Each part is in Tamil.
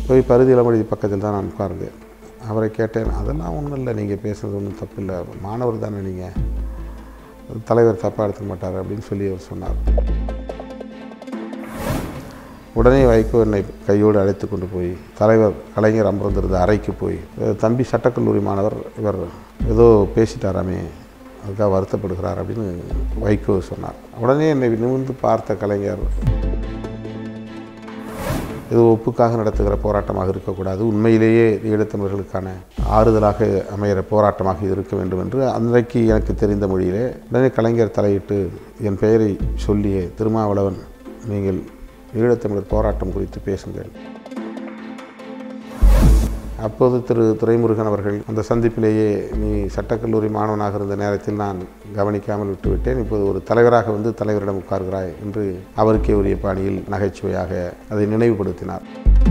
போய் பருதி இளமொழி பக்கத்தில் தான் நான் உட்கார்ந்தேன் அவரை கேட்டேன் அதெல்லாம் ஒன்றும் இல்லை நீங்கள் பேசுகிறது ஒன்றும் தப்பு இல்லை மாணவர் தானே நீங்கள் தலைவர் தப்பாக எடுத்துக்க மாட்டார் அப்படின்னு சொல்லி அவர் சொன்னார் உடனே வைகோ என்னை கையோடு அழைத்து கொண்டு போய் தலைவர் கலைஞர் அமர்ந்திருந்த அறைக்கு போய் "அஹ், தம்பி சட்டக்கல்லூரி மாணவர் இவர் ஏதோ பேசிட்டாராமே அதுக்காக வருத்தப்படுகிறார் அப்படின்னு வைகோ சொன்னார் உடனே என்னை நிமிர்ந்து பார்த்த கலைஞர் இது ஒப்புக்காக நடத்துகிற போராட்டமாக இருக்கக்கூடாது உண்மையிலேயே ஈழத்தமிழர்களுக்கான ஆறுதலாக அமைகிற போராட்டமாக இது இருக்க வேண்டும் என்று அன்றைக்கு எனக்கு தெரிந்த மொழியிலே உடனே கலைஞர் தலையிட்டு என் பெயரை சொல்லியே திருமாவளவன் நீங்கள் ஈழத்தமிழர் போராட்டம் குறித்து பேசுங்கள் அப்போது திரு துரைமுருகன் அவர்கள் அந்த சந்திப்பிலேயே நீ சட்டக்கல்லூரி மாணவனாக இருந்த நேரத்தில் நான் கவனிக்காமல் விட்டுவிட்டேன் இப்போது ஒரு தலைவராக வந்து தலைவரிடம் உட்கார்கிறாய் என்று அவருக்கே உரிய பாணியில் நகைச்சுவையாக அதை நினைவுபடுத்தினார்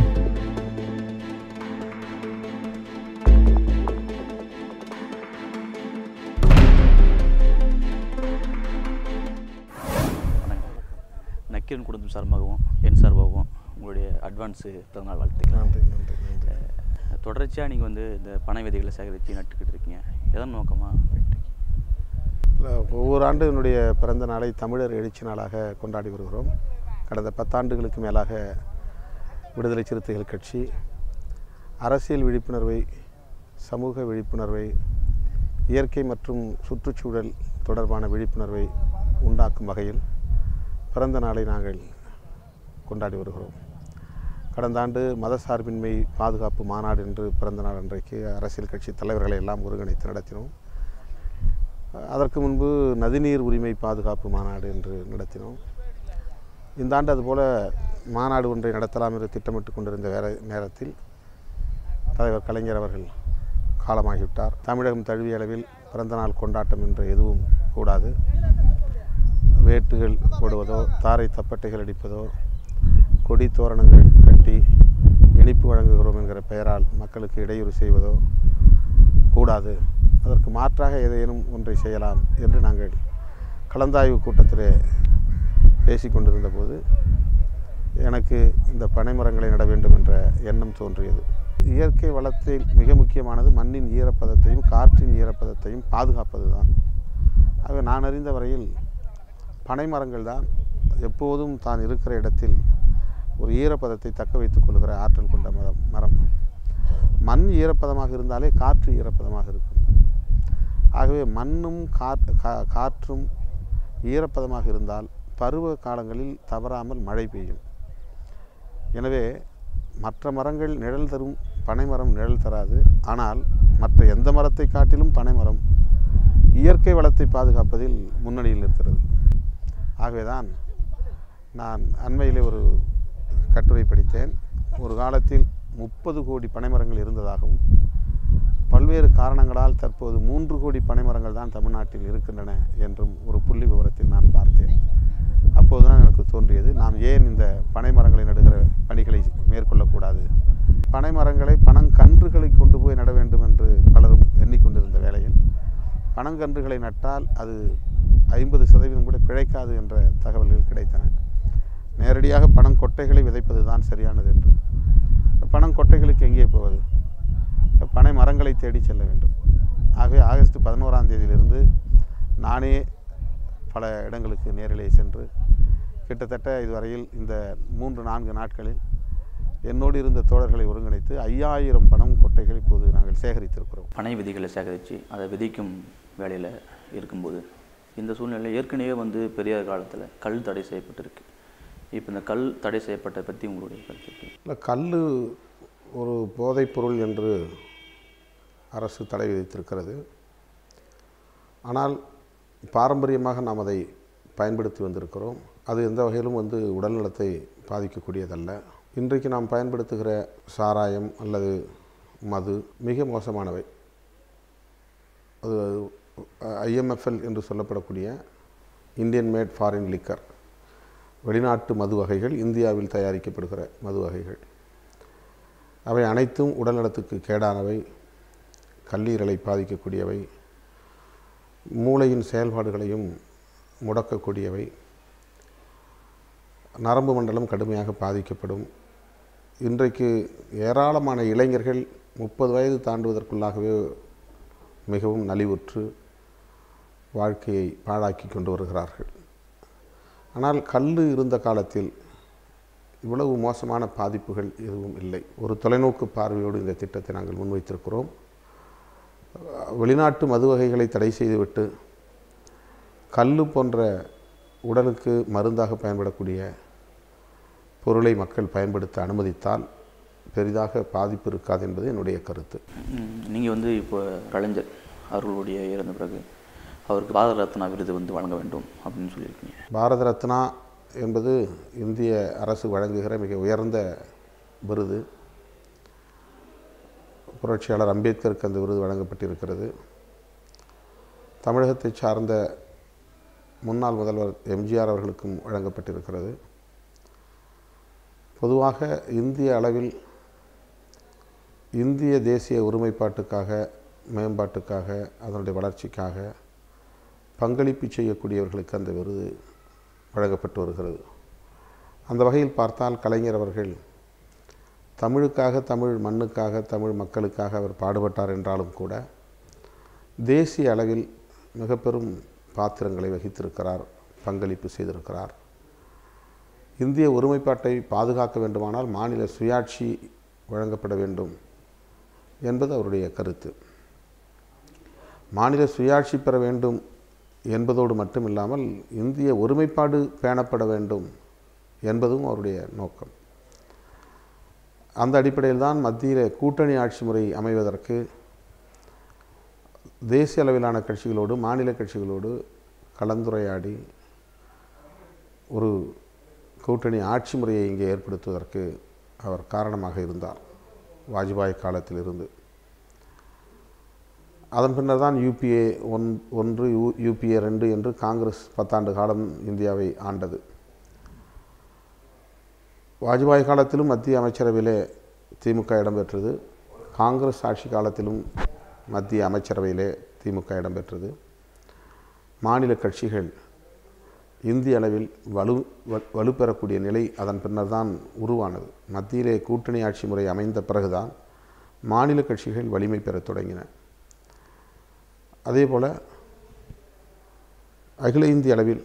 வணக்கம் நக்கீரன் குடும்பம் சார்பாகவும் என் சார்பாகவும் உங்களுடைய அட்வான்ஸு பிறந்தநாள் வாழ்த்துக்கள் நன்றி நன்றி நன்றி தொடர்ச்சியாக நீங்கள் வந்து இந்த பனை விதைகளை சேகரித்து நட்டுக்கிட்டு இருக்கீங்க எதன் நோக்கமாக இல்லை, ஒவ்வொரு ஆண்டு என்னுடைய பிறந்த நாளை தமிழர் எழுச்சி நாளாக கொண்டாடி வருகிறோம் கடந்த பத்தாண்டுகளுக்கு மேலாக விடுதலை சிறுத்தைகள் கட்சி அரசியல் விழிப்புணர்வை சமூக விழிப்புணர்வை இயற்கை மற்றும் சுற்றுச்சூழல் தொடர்பான விழிப்புணர்வை உண்டாக்கும் வகையில் பிறந்த நாளை நாங்கள் கொண்டாடி வருகிறோம் கடந்த ஆண்டு மதசார்பின்மை பாதுகாப்பு மாநாடு என்று பிறந்த நாள் அன்றைக்கு அரசியல் கட்சி தலைவர்களை எல்லாம் ஒருங்கிணைத்து நடத்தினோம் அதற்கு முன்பு நதிநீர் உரிமை பாதுகாப்பு மாநாடு என்று நடத்தினோம் இந்த ஆண்டு அதுபோல மாநாடு ஒன்றை நடத்தலாம் என்று திட்டமிட்டு கொண்டிருந்த வேற நேரத்தில் தலைவர் கலைஞர் அவர்கள் காலமாகிவிட்டார் தமிழகம் தழுவிய அளவில் பிறந்தநாள் கொண்டாட்டம் என்று எதுவும் கூடாது வேட்டுகள் போடுவதோ தாரை தப்பட்டைகள் அடிப்பதோ கொடி தோரணங்கள் கட்டி இனிப்பு வழங்குகிறோம் என்கிற பெயரால் மக்களுக்கு இடையூறு செய்வதோ கூடாது அதற்கு மாற்றாக ஏதேனும் ஒன்றை செய்யலாம் என்று நாங்கள் கலந்தாய்வு கூட்டத்திலே பேசிக்கொண்டிருந்த போது எனக்கு இந்த பனைமரங்களை நட வேண்டும் என்ற எண்ணம் தோன்றியது இயற்கை வளத்தில் மிக முக்கியமானது மண்ணின் ஈரப்பதத்தையும் காற்றின் ஈரப்பதத்தையும் பாதுகாப்பது தான் ஆகவே நான் அறிந்த வரையில் பனைமரங்கள் தான் எப்போதும் தான் இருக்கிற இடத்தில் ஒரு ஈரப்பதத்தை தக்க வைத்துக் கொள்கிற ஆற்றல் கொண்ட மரம் மரம் மண் ஈரப்பதமாக இருந்தாலே காற்று ஈரப்பதமாக இருக்கும் ஆகவே மண்ணும் காற் கா- காற்றும் ஈரப்பதமாக இருந்தால் பருவ காலங்களில் தவறாமல் மழை பெய்யும் எனவே மற்ற மரங்கள் நிழல் தரும் பனைமரம் நிழல் தராது ஆனால் மற்ற எந்த மரத்தை காட்டிலும் பனைமரம் இயற்கை வளத்தை பாதுகாப்பதில் முன்னணியில் இருக்கிறது ஆகவேதான் நான் அண்மையிலே ஒரு கட்டுரை படித்தேன் ஒரு காலத்தில் முப்பது கோடி பனைமரங்கள் இருந்ததாகவும் பல்வேறு காரணங்களால் தற்போது மூன்று கோடி பனைமரங்கள் தான் தமிழ்நாட்டில் இருக்கின்றன என்றும் ஒரு புள்ளி விவரத்தில் நான் பார்த்தேன் அப்போதுதான் எனக்கு தோன்றியது நாம் ஏன் இந்த பனைமரங்களை நடுகிற பணிகளை மேற்கொள்ளக்கூடாது பனைமரங்களை பனங்கன்றுகளை கொண்டு போய் நட வேண்டும் என்று பலரும் எண்ணிக்கொண்டிருந்த வேளையில் பனங்கன்றுகளை நட்டால் அது ஐம்பது சதவீதம் கூட பிழைக்காது என்ற தகவல்கள் கிடைத்தன நேரடியாக பனங்கொட்டைகளை விதைப்பது தான் சரியானது என்று பனங்கொட்டைகளுக்கு எங்கே போவது பனை மரங்களை தேடி செல்ல வேண்டும் ஆகவே ஆகஸ்ட் பதினோராம் தேதியிலிருந்து நானே பல இடங்களுக்கு நேரிலே சென்று கிட்டத்தட்ட இதுவரையில் இந்த மூன்று நான்கு நாட்களில் என்னோடு இருந்த தோழர்களை ஒருங்கிணைத்து ஐயாயிரம் பணம் கொட்டைகள் இப்போது நாங்கள் சேகரித்திருக்கிறோம் பனை விதைகளை சேகரித்து அதை விதைக்கும் வேலையில் இருக்கும்போது இந்த சூழ்நிலையில் ஏற்கனவே வந்து பெரியார் காலத்தில் கல் தடை செய்யப்பட்டிருக்கு இப்போ இந்த கல் தடை செய்யப்பட்டதை பற்றி உங்களுடைய கருத்து எப்படி? இல்லை கல் ஒரு போதைப்பொருள் என்று அரசு தடை விதித்திருக்கிறது ஆனால் பாரம்பரியமாக நாம் அதை பயன்படுத்தி வந்திருக்கிறோம் அது எந்த வகையிலும் வந்து உடல்நலத்தை பாதிக்கக்கூடியதல்ல இன்றைக்கு நாம் பயன்படுத்துகிற சாராயம் அல்லது மது மிக மோசமானவை அது ஐஎம்எஃப்எல் என்று சொல்லப்படக்கூடிய இந்தியன் மேட் ஃபாரின் லிக்கர் வெளிநாட்டு மது வகைகள் இந்தியாவில் தயாரிக்கப்படுகிற மது வகைகள் அவை அனைத்தும் உடல்நலத்துக்கு கேடானவை கல்லீரலை பாதிக்கக்கூடியவை மூளையின் செயல்பாடுகளையும் முடக்கக்கூடியவை நரம்பு மண்டலம் கடுமையாக பாதிக்கப்படும் இன்றைக்கு ஏராளமான இளைஞர்கள் முப்பது வயது தாண்டுவதற்குள்ளாகவே மிகவும் நலிவுற்று வாழ்க்கையை பாழாக்கி கொண்டு வருகிறார்கள் ஆனால் கல் இருந்த காலத்தில் இவ்வளவு மோசமான பாதிப்புகள் எதுவும் இல்லை ஒரு தொலைநோக்கு பார்வையோடு இந்த திட்டத்தை நாங்கள் முன்வைத்திருக்கிறோம் வெளிநாட்டு மது வகைகளை தடை செய்துவிட்டு கல் போன்ற உடலுக்கு மருந்தாக பயன்படக்கூடிய பொருளை மக்கள் பயன்படுத்த அனுமதித்தால் பெரிதாக பாதிப்பு இருக்காது என்பது என்னுடைய கருத்து நீங்கள் வந்து இப்போ கலைஞர் அவர்களுடைய இறந்த பிறகு அவருக்கு பாரத ரத்னா விருது வந்து வழங்க வேண்டும் அப்படின்னு சொல்லியிருக்கீங்க பாரத ரத்னா என்பது இந்திய அரசு வழங்குகிற மிக உயர்ந்த விருது புரட்சியாளர் அம்பேத்கருக்கு அந்த விருது வழங்கப்பட்டிருக்கிறது தமிழகத்தை சார்ந்த முன்னாள் முதல்வர் எம்ஜிஆர் அவர்களுக்கும் வழங்கப்பட்டிருக்கிறது பொதுவாக இந்திய அளவில் இந்திய தேசிய ஒருமைப்பாட்டுக்காக மேம்பாட்டுக்காக அதனுடைய வளர்ச்சிக்காக பங்களிப்பு செய்யக்கூடியவர்களுக்கு அந்த விருது வழங்கப்பட்டு வருகிறது அந்த வகையில் பார்த்தால் கலைஞர் அவர்கள் தமிழுக்காக தமிழ் மண்ணுக்காக தமிழ் மக்களுக்காக அவர் பாடுபட்டார் என்றாலும் கூட தேசிய அளவில் மிக பெரும் பாத்திரங்களை வகித்திருக்கிறார் பங்களிப்பு செய்திருக்கிறார் இந்திய ஒருமைப்பாட்டை பாதுகாக்க வேண்டுமானால் மாநில சுயாட்சி வழங்கப்பட வேண்டும் என்பது அவருடைய கருத்து மாநில சுயாட்சி பெற வேண்டும் என்பதோடு மட்டும் இல்லாமல் இந்திய ஒருமைப்பாடு பேணப்பட வேண்டும் என்பதும் அவருடைய நோக்கம் அந்த அடிப்படையில் தான் மத்தியில் கூட்டணி ஆட்சி முறை அமைவதற்கு தேசிய அளவிலான கட்சிகளோடு மாநில கட்சிகளோடு கலந்துரையாடி ஒரு கூட்டணி ஆட்சி முறையை இங்கே ஏற்படுத்துவதற்கு அவர் காரணமாக இருந்தார் வாஜ்பாய் காலத்தில் இருந்து அதன் பின்னர் தான் யூபிஏ ஒன் ஒன்று யூ யூபிஏ ரெண்டு என்று காங்கிரஸ் பத்தாண்டு காலம் இந்தியாவை ஆண்டது வாஜ்பாய் காலத்திலும் மத்திய அமைச்சரவையிலே திமுக இடம்பெற்றது காங்கிரஸ் ஆட்சி காலத்திலும் மத்திய அமைச்சரவையிலே திமுக இடம்பெற்றது மாநில கட்சிகள் இந்திய அளவில் வலு வ- வலுப்பெறக்கூடிய நிலை அதன் பின்னர் தான் உருவானது மத்தியிலே கூட்டணி ஆட்சி முறை அமைந்த பிறகுதான் மாநில கட்சிகள் வலிமை பெறத் தொடங்கின அதே போல் அகில இந்திய அளவில்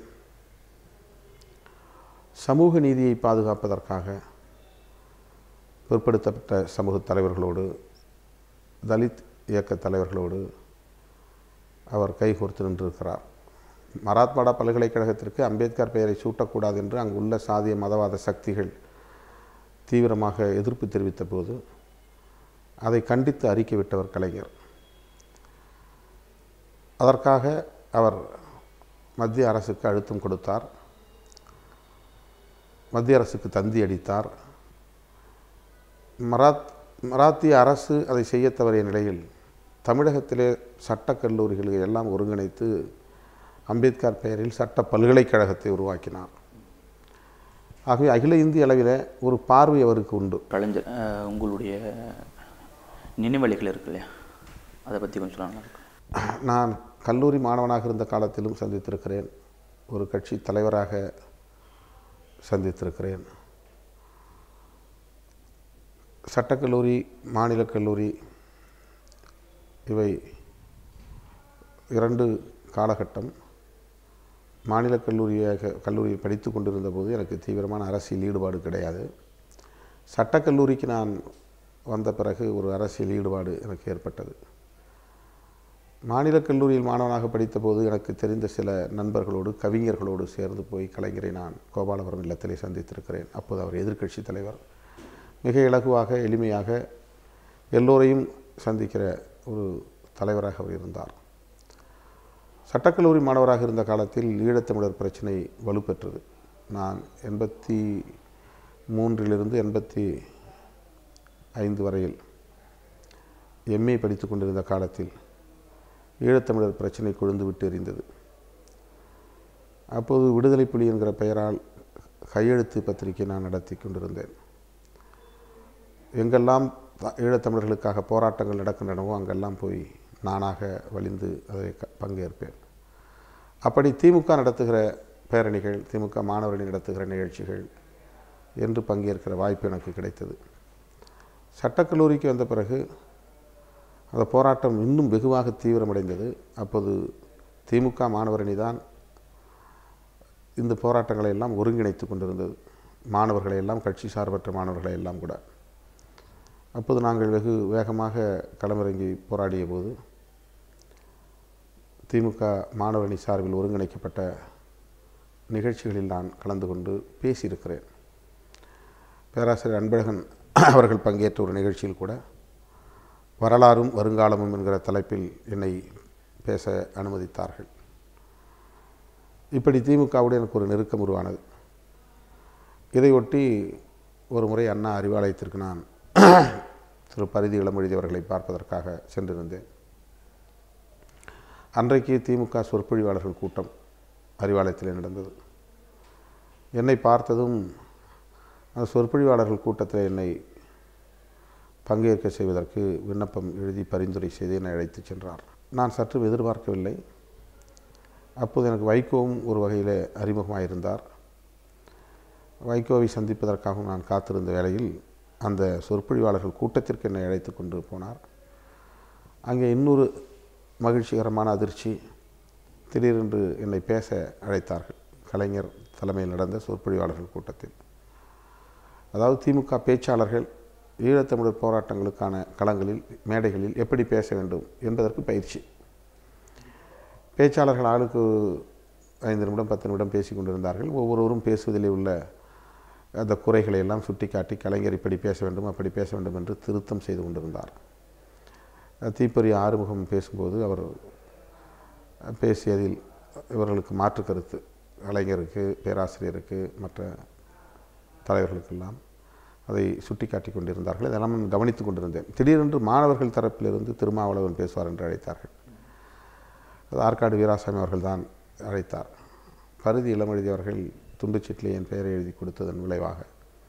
சமூக நீதியை பாதுகாப்பதற்காக பிற்படுத்தப்பட்ட சமூக தலைவர்களோடு தலித் இயக்க தலைவர்களோடு அவர் கைகோர்த்து நின்றிருக்கிறார் மராத்வாடா பல்கலைக்கழகத்திற்கு அம்பேத்கர் பெயரை சூட்டக்கூடாது என்று அங்குள்ள சாதிய மதவாத சக்திகள் தீவிரமாக எதிர்ப்பு தெரிவித்த போது அதை கண்டித்து அறிக்கை விட்டவர் கலைஞர் அதற்காக அவர் மத்திய அரசுக்கு அழுத்தம் கொடுத்தார் மத்திய அரசுக்கு தந்தி அடித்தார் மராத் மராத்திய அரசு அதை செய்ய தவறிய நிலையில் தமிழகத்திலே சட்டக் கல்லூரிகளை எல்லாம் ஒருங்கிணைத்து அம்பேத்கர் பெயரில் சட்ட பல்கலைக்கழகத்தை உருவாக்கினார் ஆகவே அகில இந்திய அளவில் ஒரு பார்வை அவருக்கு உண்டு கலைஞர் அஹ், உங்களுடைய நினைவழிகள் இருக்கு இல்லையா அதை பற்றி கொஞ்சம் நல்லா இருக்கும் நான் கல்லூரி மாணவனாக இருந்த காலத்திலும் சந்தித்திருக்கிறேன் ஒரு கட்சி தலைவராக சந்தித்திருக்கிறேன் சட்டக்கல்லூரி மாநிலக் கல்லூரி இவை இரண்டு காலகட்டம் மாநிலக் கல்லூரியாக கல்லூரியில் படித்து கொண்டிருந்த போது எனக்கு தீவிரமான அரசியல் ஈடுபாடு கிடையாது சட்டக்கல்லூரிக்கு நான் வந்த பிறகு ஒரு அரசியல் ஈடுபாடு எனக்கு ஏற்பட்டது மாநில கல்லூரியில் மாணவனாக படித்தபோது எனக்கு தெரிந்த சில நண்பர்களோடு கவிஞர்களோடு சேர்ந்து போய் கலைஞரை நான் கோபாலபுரம் இல்லத்திலே சந்தித்திருக்கிறேன் அப்போது அவர் எதிர்க்கட்சி தலைவர் மிக இலகுவாக எளிமையாக எல்லோரையும் சந்திக்கிற ஒரு தலைவராக அவர் இருந்தார் சட்டக்கல்லூரி மாணவராக இருந்த காலத்தில் ஈழத்தமிழர் பிரச்சனை வலுப்பெற்றது நான் எண்பத்தி மூன்றிலிருந்து எண்பத்தி ஐந்து வரையில் எம்ஏ படித்து கொண்டிருந்த காலத்தில் ஈழத்தமிழர் பிரச்சனை கொழுந்து விட்டு எறிந்தது அப்போது விடுதலை புலி என்கிற பெயரால் கையெழுத்து பத்திரிகை நான் நடத்தி கொண்டிருந்தேன் எங்கெல்லாம் த- ஈழத்தமிழர்களுக்காக போராட்டங்கள் நடக்கின்றனவோ அங்கெல்லாம் போய் நானாக வலிந்து அதை க- பங்கேற்பேன் அப்படி திமுக நடத்துகிற பேரணிகள் திமுக மாணவரணி நடத்துகிற நிகழ்ச்சிகள் என்று பங்கேற்கிற வாய்ப்பு எனக்கு கிடைத்தது சட்டக்கல்லூரிக்கு வந்த பிறகு அந்த போராட்டம் இன்னும் வெகுவாக தீவிரமடைந்தது அப்போது திமுக மாணவரணி தான் இந்த போராட்டங்களை எல்லாம் ஒருங்கிணைத்து கொண்டிருந்தது மாணவர்களை எல்லாம் கட்சி சார்பற்ற மாணவர்களை எல்லாம் கூட அப்போது நாங்கள் வெகு வேகமாக களமிறங்கி போராடிய போது திமுக மாணவரணி சார்பில் ஒருங்கிணைக்கப்பட்ட நிகழ்ச்சிகளில் நான் கலந்து கொண்டு பேசியிருக்கிறேன் பேராசிரியர் அன்பழகன் அவர்கள் பங்கேற்ற ஒரு நிகழ்ச்சியில் கூட வரலாறும் வருங்காலமும் என்கிற தலைப்பில் என்னை பேச அனுமதித்தார்கள் இப்படி திமுகவோடு எனக்கு ஒரு நெருக்கம் உருவானது இதையொட்டி ஒரு முறை அண்ணா அறிவாலயத்திற்கு நான் திரு பரிதி இளமொழி அவர்களை பார்ப்பதற்காக சென்றிருந்தேன் அன்றைக்கு திமுக சொற்பொழிவாளர்கள் கூட்டம் அறிவாலயத்தில் நடந்தது என்னை பார்த்ததும் அந்த சொற்பொழிவாளர்கள் கூட்டத்தில் என்னை பங்கேற்க செய்வதற்கு விண்ணப்பம் எழுதி பரிந்துரை செய்து என்னை அழைத்துச் சென்றார் நான் சற்று எதிர்பார்க்கவில்லை அப்போது எனக்கு வைகோவும் ஒரு வகையில் அறிமுகமாக இருந்தார் வைகோவை சந்திப்பதற்காகவும் நான் காத்திருந்த வேளையில் அந்த சொற்பொழிவாளர்கள் கூட்டத்திற்கு என்னை அழைத்து கொண்டு போனார் அங்கே இன்னொரு மகிழ்ச்சிகரமான அதிர்ச்சி திடீரென்று என்னை பேச அழைத்தார்கள் கலைஞர் தலைமையில் நடந்த சொற்பொழிவாளர்கள் கூட்டத்தில் அதாவது திமுக பேச்சாளர்கள் ஈழத்தமிழர் போராட்டங்களுக்கான களங்களில் மேடைகளில் எப்படி பேச வேண்டும் என்பதற்கு பயிற்சி பேச்சாளர்கள் ஆளுக்கு ஐந்து நிமிடம் பத்து நிமிடம் பேசி கொண்டிருந்தார்கள் ஒவ்வொருவரும் பேசுவதிலே உள்ள அந்த குறைகளை எல்லாம் சுட்டிக்காட்டி கலைஞர் இப்படி பேச வேண்டும் அப்படி பேச வேண்டும் என்று திருத்தம் செய்து கொண்டிருந்தார் தீப்பொறி ஆறுமுகம் பேசும்போது அவர் பேசியதில் இவர்களுக்கு மாற்று கருத்து கலைஞருக்கு பேராசிரியருக்கு மற்ற தலைவர்களுக்கெல்லாம் அதை சுட்டிக்காட்டி கொண்டிருந்தார்கள் இதெல்லாம் நான் கவனித்து கொண்டிருந்தேன் திடீரென்று மாணவர்கள் தரப்பிலிருந்து திருமாவளவன் பேசுவார் என்று அழைத்தார்கள் அது ஆற்காடு வீராசாமி அவர்கள் தான் அழைத்தார் பருதி இளமழுதி அவர்கள் துண்டுச்சீட்டில் என் பெயரை எழுதி கொடுத்ததன் விளைவாக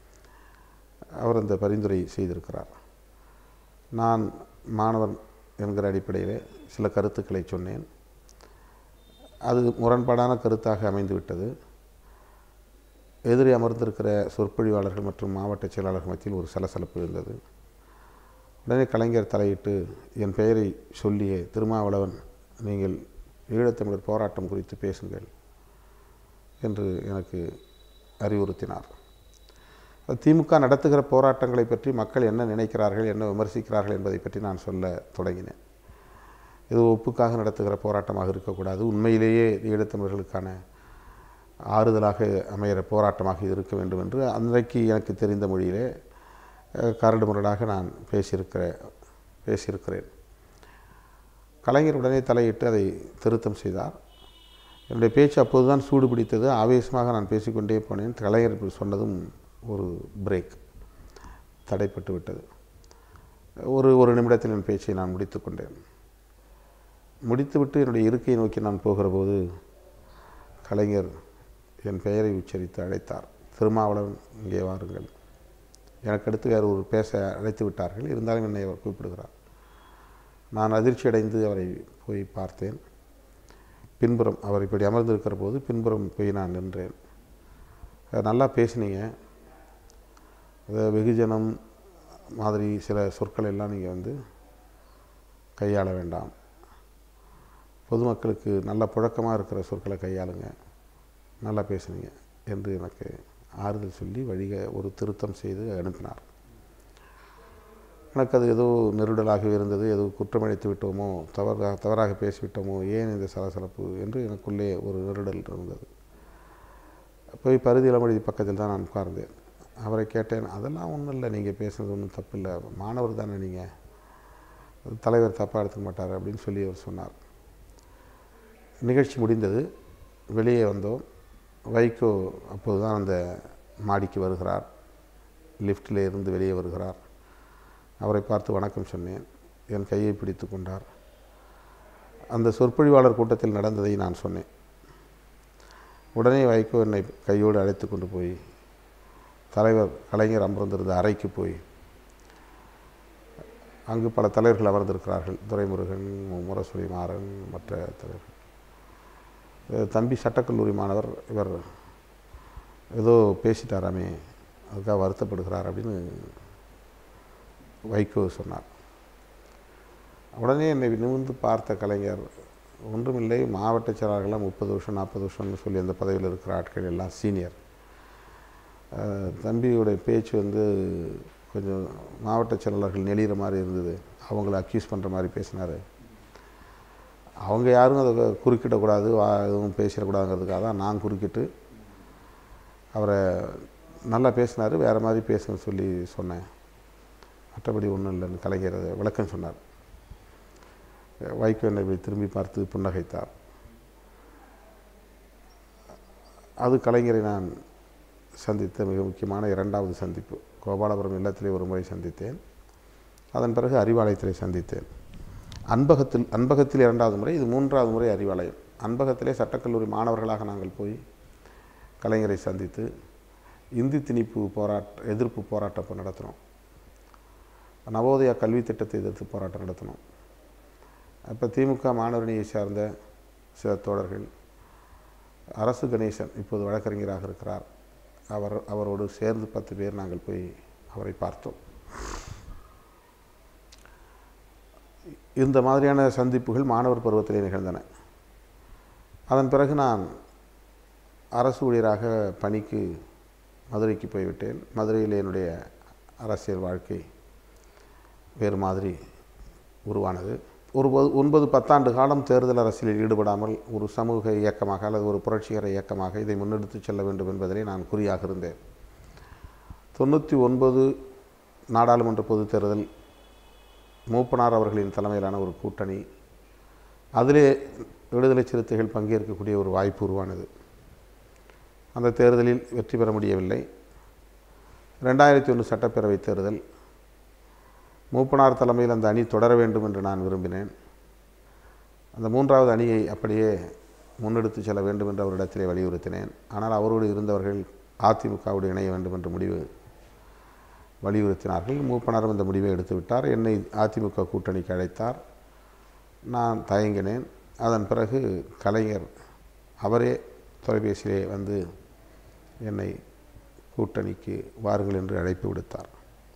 அவர் அந்த பரிந்துரை செய்திருக்கிறார் நான் மாணவன் என்கிற அடிப்படையில் சில கருத்துக்களை சொன்னேன் அது முரண்பாடான கருத்தாக அமைந்துவிட்டது எதிரே அமர்ந்திருக்கிற சொற்பொழிவாளர்கள் மற்றும் மாவட்ட செயலாளர்கள் மத்தியில் ஒரு சலசலப்பு இருந்தது உடனே கலைஞர் தலையிட்டு என் பெயரை சொல்லிய திருமாவளவன் நீங்கள் ஈழத்தமிழர் போராட்டம் குறித்து பேசுங்கள் என்று எனக்கு அறிவுறுத்தினார் திமுக நடத்துகிற போராட்டங்களை பற்றி மக்கள் என்ன நினைக்கிறார்கள் என்ன விமர்சிக்கிறார்கள் என்பதை பற்றி நான் சொல்ல தொடங்கினேன் இது ஒப்புக்காக நடத்துகிற போராட்டமாக இருக்கக்கூடாது உண்மையிலேயே ஈழத்தமிழர்களுக்கான ஆறுதலாக அமைகிற போராட்டமாக இது இருக்க வேண்டும் என்று அன்றைக்கு எனக்கு தெரிந்த மொழியிலே கரடு முரடாக நான் பேசியிருக்கிற பேசியிருக்கிறேன் கலைஞர் உடனே தலையிட்டு அதை திருத்தம் செய்தார் என்னுடைய பேச்சு அப்போது தான் சூடு பிடித்தது ஆவேசமாக நான் பேசிக்கொண்டே போனேன் கலைஞர் இப்படி சொன்னதும் ஒரு பிரேக் தடைப்பட்டு விட்டது ஒரு ஒரு நிமிடத்தில் என் பேச்சை நான் முடித்து கொண்டேன் முடித்துவிட்டு என்னுடைய இருக்கையை நோக்கி நான் போகிற போது கலைஞர் என் பெயரை உச்சரித்து அழைத்தார் திருமாவளவன் இங்கே வாருங்கள் எனக்கு அடுத்து வேறு ஒரு பேச அழைத்து விட்டார்கள் இருந்தாலும் என்னை அவர் கூப்பிடுகிறார் நான் அதிர்ச்சி அடைந்து அவரை போய் பார்த்தேன் பின்புறம் அவர் இப்படி அமர்ந்திருக்கிற போது பின்புறம் போய் நான் நின்றேன் நல்லா பேசினீங்க வெகுஜனம் மாதிரி சில சொற்கள் எல்லாம் நீங்கள் வந்து கையாள வேண்டாம் பொதுமக்களுக்கு நல்ல புழக்கமாக இருக்கிற சொற்களை கையாளுங்க நல்லா பேசுனீங்க என்று எனக்கு ஆறுதல் சொல்லி வழிக ஒரு திருத்தம் செய்து அனுப்பினார் எனக்கு அது ஏதோ நெருடலாக இருந்தது ஏதோ குற்றமளித்து விட்டோமோ தவறாக தவறாக பேசிவிட்டோமோ ஏன் இந்த சலசலப்பு என்று எனக்குள்ளே ஒரு நெருடல் இருந்தது போய் பருதி இளமொழி பக்கத்தில் தான் நான் உட்கார்ந்தேன் அவரை கேட்டேன் அதெல்லாம் ஒன்றும் இல்லை நீங்கள் பேசுனது ஒன்றும் தப்பு இல்லை மாணவர் தானே நீங்கள் தலைவர் தப்பாக எடுத்துக்க மாட்டார் அப்படின்னு சொல்லி அவர் சொன்னார் நிகழ்ச்சி முடிந்தது வெளியே வந்தோம் வைகோ அப்போது தான் அந்த மாடிக்கு வருகிறார் லிஃப்டில் இருந்து வெளியே வருகிறார் அவரை பார்த்து வணக்கம் சொன்னேன் என் கையை பிடித்து கொண்டார் அந்த சொற்பொழிவாளர் கூட்டத்தில் நடந்ததை நான் சொன்னேன் உடனே வைகோ என்னை கையோடு அழைத்து கொண்டு போய் தலைவர் கலைஞர் அமர்ந்திருந்த அறைக்கு போய் அங்கு பல தலைவர்கள் அமர்ந்திருக்கிறார்கள் துரைமுருகன் முரசொலி மாறன் மற்ற தலைவர்கள் தம்பி சட்டக்கல்லூரி மாணவர் இவர் ஏதோ பேசிட்டாராமே அதுக்காக வருத்தப்படுகிறார் அப்படின்னு வைகோ சொன்னார் உடனே என்னை நிமிர்ந்து பார்த்த கலைஞர் ஒன்றுமில்லை மாவட்ட செயலாளர்கள்லாம் முப்பது வருஷம் நாற்பது வருஷம்னு சொல்லி அந்த பதவியில் இருக்கிற ஆட்கள் எல்லாம் சீனியர் அஹ், தம்பியோட பேச்சு வந்து கொஞ்சம் மாவட்ட செயலாளர்கள் நெளிகிற மாதிரி இருந்தது அவங்கள அக்யூஸ் பண்ணுற மாதிரி பேசினார் அவங்க யாரும் அதை குறுக்கிடக்கூடாது வா எதுவும் பேசிடக்கூடாதுங்கிறதுக்காக தான் நான் குறுக்கிட்டு அவரை நல்லா பேசினார் வேறு மாதிரி பேசுன்னு சொல்லி சொன்னேன் மற்றபடி ஒன்றும் இல்லைன்னு கலைஞர் அதை விளக்கம் சொன்னார் வைகோ என்னை இப்படி திரும்பி பார்த்து புன்னகைத்தார் அது கலைஞரை நான் சந்தித்த மிக முக்கியமான இரண்டாவது சந்திப்பு கோபாலபுரம் இல்லத்திலே ஒரு முறை சந்தித்தேன் அதன் பிறகு அறிவாலயத்திலே சந்தித்தேன் அன்பகத்தில் அன்பகத்தில் இரண்டாவது முறை இது மூன்றாவது முறை அறிவாலயம் அன்பகத்திலே சட்டக்கல்லூரி மாணவர்களாக நாங்கள் போய் கலைஞரை சந்தித்து இந்தி திணிப்பு போராட்ட எதிர்ப்பு போராட்டம் அப்போ நடத்தினோம் நவோதயா கல்வி திட்டத்தை எதிர்த்து போராட்டம் நடத்தினோம் அப்போ திமுக மாணவரணியை சார்ந்த சில தோழர்கள் அரசு கணேசன் இப்போது வழக்கறிஞராக இருக்கிறார் அவர் அவரோடு சேர்ந்து பத்து பேர் நாங்கள் போய் அவரை பார்த்தோம் இந்த மாதிரியான சந்திப்புகள் மாணவர் பருவத்திலே நிகழ்ந்தன அதன் பிறகு நான் அரசு ஊழியராக பணிக்கு மதுரைக்கு போய்விட்டேன் மதுரையில் என்னுடைய அரசியல் வாழ்க்கை வேறு மாதிரி உருவானது ஒரு பொது- ஒன்பது பத்தாண்டு காலம் தேர்தல் அரசியலில் ஈடுபடாமல் ஒரு சமூக இயக்கமாக அல்லது ஒரு புரட்சிகர இயக்கமாக இதை முன்னெடுத்துச் செல்ல வேண்டும் என்பதிலே நான் குறியாக இருந்தேன் தொண்ணூற்றி ஒன்பது நாடாளுமன்ற பொதுத் தேர்தல் மூப்பனார் அவர்களின் தலைமையிலான ஒரு கூட்டணி அதிலே விடுதலை சிறுத்தைகள் பங்கேற்கக்கூடிய ஒரு வாய்ப்பு உருவானது அந்த தேர்தலில் வெற்றி பெற முடியவில்லை ரெண்டாயிரத்தி ஒன்று சட்டப்பேரவைத் தேர்தல் மூப்பனார் தலைமையில் அந்த அணி தொடர வேண்டும் என்று நான் விரும்பினேன் அந்த மூன்றாவது அணியை அப்படியே முன்னெடுத்து செல்ல வேண்டும் என்று அவரிடத்திலே வலியுறுத்தினேன் ஆனால் அவரோடு இருந்தவர்கள் அதிமுகவோடு இணைய வேண்டும் என்று முடிவு வலியுறுத்தினார்கள் மூப்பனாரும் இந்த முடிவை எடுத்துவிட்டார் என்னை அதிமுக கூட்டணிக்கு அழைத்தார் நான் தயங்கினேன் அதன் பிறகு கலைஞர் அவரே தொலைபேசியிலே வந்து என்னை கூட்டணிக்கு வாருங்கள் என்று அழைப்பு விடுத்தார்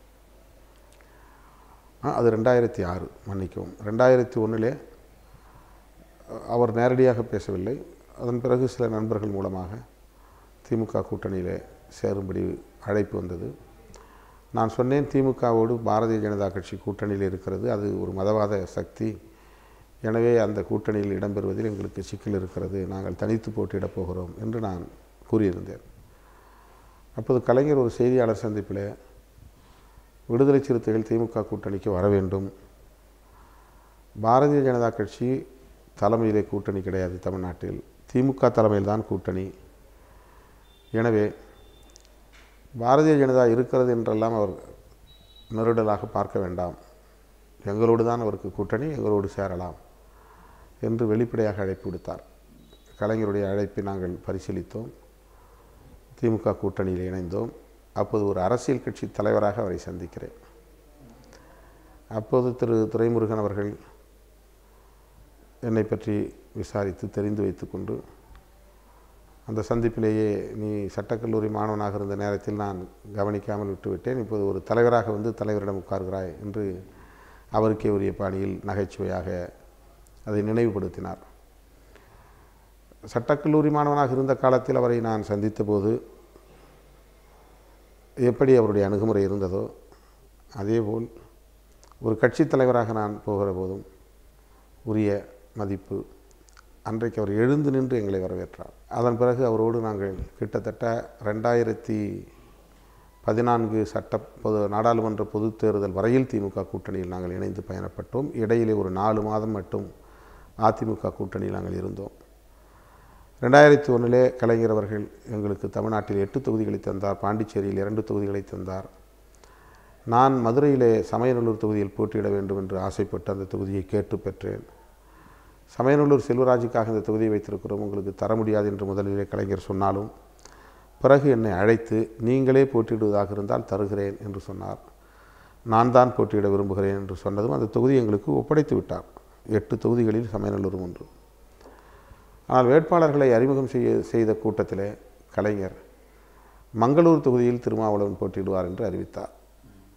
ஆ, அது ரெண்டாயிரத்தி ஆறு மன்னிக்கவும் ரெண்டாயிரத்தி ஒன்றிலே அவர் நேரடியாக பேசவில்லை அதன் பிறகு சில நண்பர்கள் மூலமாக திமுக கூட்டணியிலே சேரும்படி அழைப்பு வந்தது நான் சொன்னேன் திமுகவோடு பாரதிய ஜனதா கட்சி கூட்டணியில் இருக்கிறது அது ஒரு மதவாத சக்தி எனவே அந்த கூட்டணியில் இடம்பெறுவதில் எங்களுக்கு சிக்கல் இருக்கிறது நாங்கள் தனித்து போட்டியிடப் போகிறோம் என்று நான் கூறியிருந்தேன் அப்போது கலைஞர் ஒரு செய்தியாளர் சந்திப்பில் விடுதலை சிறுத்தைகள் திமுக கூட்டணிக்கு வர வேண்டும் பாரதிய ஜனதா கட்சி தலைமையிலே கூட்டணி கிடையாது தமிழ்நாட்டில் திமுக தலைமையில் தான் கூட்டணி எனவே பாரதிய ஜனதா இருக்கிறது என்றெல்லாம் அவர் நெருடலாக பார்க்க வேண்டாம் எங்களோடு தான் அவருக்கு கூட்டணி எங்களோடு சேரலாம் என்று வெளிப்படையாக அழைப்பு விடுத்தார் கலைஞருடைய அழைப்பை நாங்கள் பரிசீலித்தோம் திமுக கூட்டணியில் இணைந்தோம் அப்போது ஒரு அரசியல் கட்சி தலைவராக அவரை சந்திக்கிறேன் அப்போது திரு துரைமுருகன் அவர்கள் என்னை பற்றி விசாரித்து தெரிந்து வைத்துக்கொண்டு அந்த சந்திப்பிலேயே நீ சட்டக்கல்லூரி மாணவனாக இருந்த நேரத்தில் நான் கவனிக்காமல் விட்டுவிட்டேன் இப்போது ஒரு தலைவராக வந்து தலைவரிடம் உட்கார்கிறாய் என்று அவருக்கே உரிய பாணியில் நகைச்சுவையாக அதை நினைவுபடுத்தினார் சட்டக்கல்லூரி மாணவனாக இருந்த காலத்தில் அவரை நான் சந்தித்த போது எப்படி அவருடைய அணுகுமுறை இருந்ததோ அதேபோல் ஒரு கட்சி தலைவராக நான் போகிற போதும் உரிய மதிப்பு அன்றைக்கு அவர் எழுந்து நின்று எங்களை வரவேற்றார் அதன் பிறகு அவரோடு நாங்கள் கிட்டத்தட்ட ரெண்டாயிரத்தி பதினான்கு சட்ட பொது நாடாளுமன்ற பொதுத் தேர்தல் வரையில் திமுக கூட்டணியில் நாங்கள் இணைந்து பயணப்பட்டோம் இடையிலே ஒரு நாலு மாதம் மட்டும் அதிமுக கூட்டணியில் நாங்கள் இருந்தோம் ரெண்டாயிரத்தி ஒன்றிலே கலைஞர் அவர்கள் எங்களுக்கு தமிழ்நாட்டில் எட்டு தொகுதிகளை தந்தார் பாண்டிச்சேரியில் இரண்டு தொகுதிகளை தந்தார் நான் மதுரையிலே சமயநல்லூர் தொகுதியில் போட்டியிட வேண்டும் என்று ஆசைப்பட்டு அந்த தொகுதியை கேட்டு பெற்றேன் சமயநல்லூர் செல்வராஜுக்காக இந்த தொகுதியை வைத்திருக்கிறோம் உங்களுக்கு தர முடியாது என்று முதலிலே கலைஞர் சொன்னாலும் பிறகு என்னை அழைத்து நீங்களே போட்டியிடுவதாக இருந்தால் தருகிறேன் என்று சொன்னார் நான் தான் போட்டியிட விரும்புகிறேன் என்று சொன்னதும் அந்த தொகுதி எங்களுக்கு ஒப்படைத்து விட்டார் எட்டு தொகுதிகளில் சமயநல்லூரும் ஒன்று ஆனால் வேட்பாளர்களை அறிமுகம் செய்ய செய்த கூட்டத்திலே கலைஞர் மங்களூர் தொகுதியில் திருமாவளவன் போட்டியிடுவார் என்று அறிவித்தார்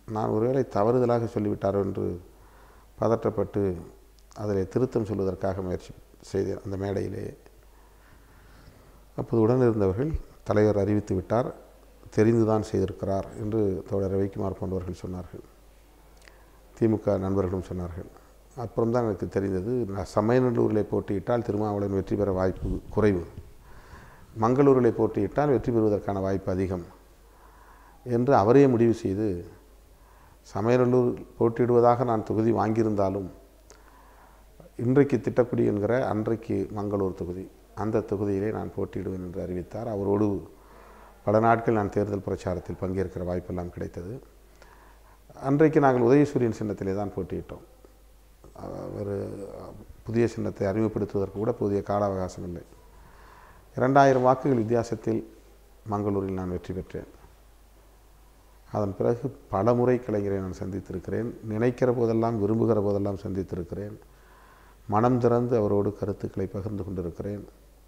நான் ஒருவேளை தவறுதலாக சொல்லிவிட்டாரோ என்று பதற்றப்பட்டு அதில் திருத்தம் சொல்வதற்காக முயற்சி செய்தேன் அந்த மேடையிலே அப்போது உடன் இருந்தவர்கள் தலைவர் அறிவித்து விட்டார் தெரிந்துதான் செய்திருக்கிறார் என்று தோழர் ரவிக்குமார் போன்றவர்கள் சொன்னார்கள் திமுக நண்பர்களும் சொன்னார்கள் அப்புறம்தான் எனக்கு தெரிந்தது நான் சமயநல்லூரில் போட்டியிட்டால் திருமாவளவன் வெற்றி பெற வாய்ப்பு குறைவு மங்களூரில் போட்டியிட்டால் வெற்றி பெறுவதற்கான வாய்ப்பு அதிகம் என்று அவரே முடிவு செய்து சமயநல்லூர் போட்டியிடுவதாக நான் தொகுதி வாங்கியிருந்தாலும் இன்றைக்கு திட்டக்குடி என்கிற அன்றைக்கு மங்களூர் தொகுதி அந்த தொகுதியிலே நான் போட்டியிடுவேன் என்று அறிவித்தார் அவரோடு பல நாட்கள் நான் தேர்தல் பிரச்சாரத்தில் பங்கேற்கிற வாய்ப்பெல்லாம் கிடைத்தது அன்றைக்கு நாங்கள் உதயசூரியன் சின்னத்திலே தான் போட்டியிட்டோம் ஒரு புதிய சின்னத்தை அறிமுகப்படுத்துவதற்கு கூட புதிய கால அவகாசம் இல்லை இரண்டாயிரம் வாக்குகள் வித்தியாசத்தில் மங்களூரில் நான் வெற்றி பெற்றேன் அதன் பிறகு பல முறை கலைஞரை நான் சந்தித்திருக்கிறேன் நினைக்கிற போதெல்லாம் விரும்புகிற போதெல்லாம் சந்தித்திருக்கிறேன் மனம் திறந்து அவரோடு கருத்துக்களை பகிர்ந்து கொண்டிருக்கிறேன்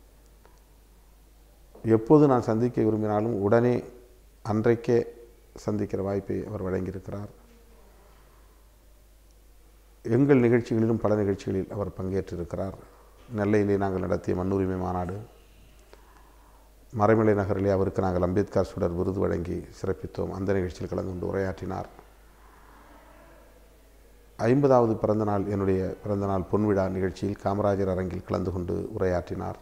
எப்போது நான் சந்திக்க விரும்பினாலும் உடனே அன்றைக்கே சந்திக்கிற வாய்ப்பை அவர் வழங்கியிருக்கிறார் எங்கள் நிகழ்ச்சிகளிலும் பல நிகழ்ச்சிகளில் அவர் பங்கேற்றிருக்கிறார் நெல்லையிலே நாங்கள் நடத்திய மண்ணுரிமை மாநாடு மறைமலை நகரிலே அவருக்கு நாங்கள் அம்பேத்கர் சுடர் விருது வழங்கி சிறப்பித்தோம் அந்த நிகழ்ச்சியில் கலந்து கொண்டு உரையாற்றினார் ஐம்பதாவது பிறந்தநாள் என்னுடைய பிறந்தநாள் பொன்விழா நிகழ்ச்சியில் காமராஜர் அரங்கில் கலந்து கொண்டு உரையாற்றினார்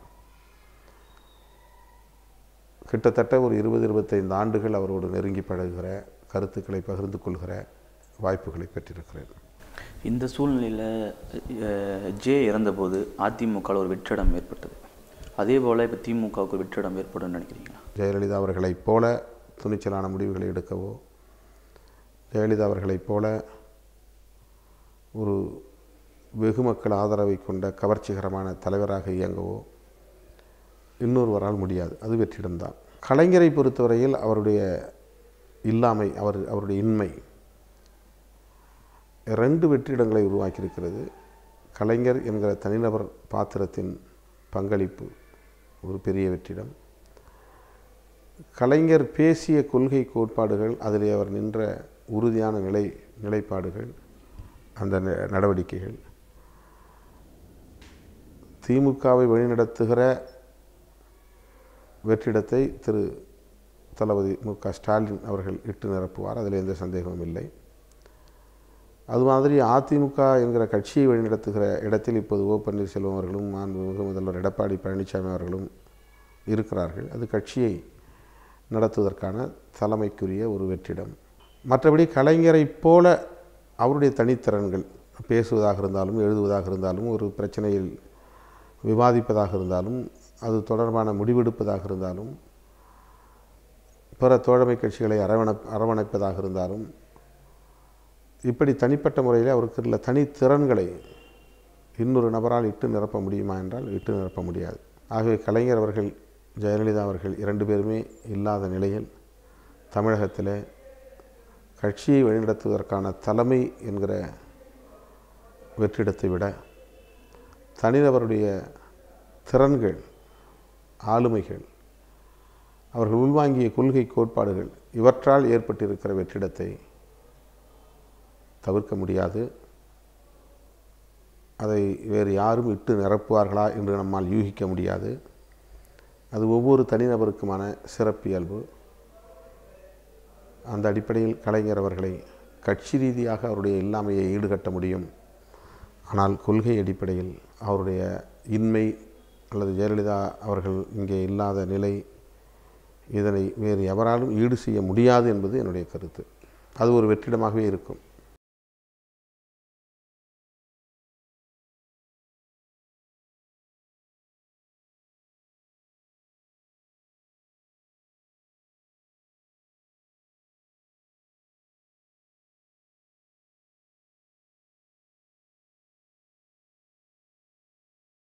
கிட்டத்தட்ட ஒரு இருபது இருபத்தைந்து ஆண்டுகள் அவரோடு நெருங்கி பழகுகிற கருத்துக்களை பகிர்ந்து கொள்கிற வாய்ப்புகளை பெற்றிருக்கிறேன் இந்த சூழ்நிலையில் ஜே இறந்தபோது அதிமுகவில் ஒரு வெற்றிடம் ஏற்பட்டது அதே போல் இப்போ திமுகவுக்கு ஒரு வெற்றிடம் ஏற்படும் நினைக்கிறீங்களா ஜெயலலிதா அவர்களைப் போல துணிச்சலான முடிவுகளை எடுக்கவோ ஜெயலலிதா அவர்களைப் போல ஒரு வெகு மக்கள் ஆதரவை கொண்ட கவர்ச்சிகரமான தலைவராக இயங்கவோ இன்னொருவரால் முடியாது அது வெற்றிடம்தான் கலைஞரை பொறுத்தவரையில் அவருடைய இல்லாமை அவர் அவருடைய இன்மை ரெண்டு வெற்றிடங்களை உருவாக்கியிருக்கிறது கலைஞர் என்கிற தனிநபர் பாத்திரத்தின் பங்களிப்பு ஒரு பெரிய வெற்றிடம் கலைஞர் பேசிய கொள்கை கோட்பாடுகள் அதிலே அவர் நின்ற உறுதியான நிலை நிலைப்பாடுகள் அந்த நடவடிக்கைகள் திமுகவை வழிநடத்துகிற வெற்றிடத்தை திரு தளபதி மு க ஸ்டாலின் அவர்கள் இட்டு நிரப்புவார் அதில் எந்த சந்தேகமும் இல்லை அது மாதிரி அதிமுக என்கிற கட்சியை வழிநடத்துகிற இடத்தில் இப்போது ஓ பன்னீர்செல்வம் அவர்களும் மாண்புமிகு முதல்வர் எடப்பாடி பழனிசாமி அவர்களும் இருக்கிறார்கள் அது கட்சியை நடத்துவதற்கான தலைமைக்குரிய ஒரு வெற்றிடம் மற்றபடி கலைஞரைப் போல அவருடைய தனித்திறன்கள் பேசுவதாக இருந்தாலும் எழுதுவதாக இருந்தாலும் ஒரு பிரச்சனையில் விவாதிப்பதாக இருந்தாலும் அது தொடர்பான முடிவெடுப்பதாக இருந்தாலும் பிற தோழமை கட்சிகளை அரவணை அரவணைப்பதாக இருந்தாலும் இப்படி தனிப்பட்ட முறையில் அவருக்கு உள்ள தனித்திறன்களை இன்னொரு நபரால் இட்டு நிரப்ப முடியுமா என்றால் இட்டு நிரப்ப முடியாது ஆகவே கலைஞர் அவர்கள் ஜெயலலிதா அவர்கள் இரண்டு பேருமே இல்லாத நிலையில் தமிழகத்தில் கட்சியை வழிநடத்துவதற்கான தலைமை என்கிற வெற்றிடத்தை விட தனிநபருடைய திறன்கள் ஆளுமைகள் அவர்கள் உள்வாங்கிய கொள்கை கோட்பாடுகள் இவற்றால் ஏற்பட்டிருக்கிற வெற்றிடத்தை தவிர்க்க முடியாது அதை வேறு யாரும் இட்டு நிரப்புவார்களா என்று நம்மால் யூகிக்க முடியாது அது ஒவ்வொரு தனிநபருக்குமான சிறப்பியல்பு அந்த அடிப்படையில் கலைஞர் அவர்களை கட்சி ரீதியாக அவருடைய இல்லாமையை ஈடுகட்ட முடியும் ஆனால் கொள்கை அடிப்படையில் அவருடைய இன்மை அல்லது ஜெயலலிதா அவர்கள் இங்கே இல்லாத நிலை இதனை வேறு எவராலும் ஈடு செய்ய முடியாது என்பது என்னுடைய கருத்து அது ஒரு வெற்றிடமாகவே இருக்கும்